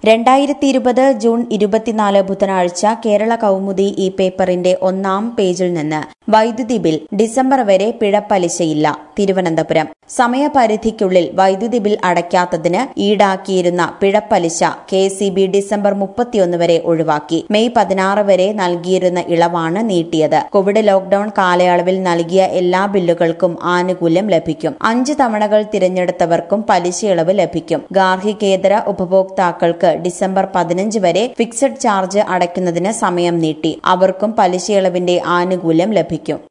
രണ്ടായിരത്തി ഇരുപത് ജൂൺ ഇരുപത്തിനാല് ബുധനാഴ്ച കേരള കൗമുദി ഈ പേപ്പറിന്റെ ഒന്നാം പേജിൽ നിന്ന് വൈദ്യുതി ബിൽ ഡിസംബർ വരെ പിഴപ്പലിശയില്ല തിരുവനന്തപുരം സമയപരിധിക്കുള്ളിൽ വൈദ്യുതി ബിൽ അടയ്ക്കാത്തതിന് ഈടാക്കിയിരുന്ന പിഴപ്പലിശ കെ സി ബി ഡിസംബർ മുപ്പത്തിയൊന്ന് വരെ ഒഴിവാക്കി മെയ് പതിനാറ് വരെ നൽകിയിരുന്ന ഇളവാണ് നീട്ടിയത് കോവിഡ് ലോക്ഡൌൺ കാലയളവിൽ നൽകിയ എല്ലാ ബില്ലുകൾക്കും ആനുകൂല്യം ലഭിക്കും അഞ്ച് തവണകൾ തിരഞ്ഞെടുത്തവർക്കും പലിശ ഇളവ് ലഭിക്കും ഗാർഹികേതര ഉപഭോക്താക്കൾക്ക് ഡിസംബർ പതിനഞ്ച് വരെ ഫിക്സഡ് ചാർജ് അടയ്ക്കുന്നതിന് സമയം നീട്ടി അവർക്കും പലിശ ഇളവിന്റെ ആനുകൂല്യം ലഭിക്കും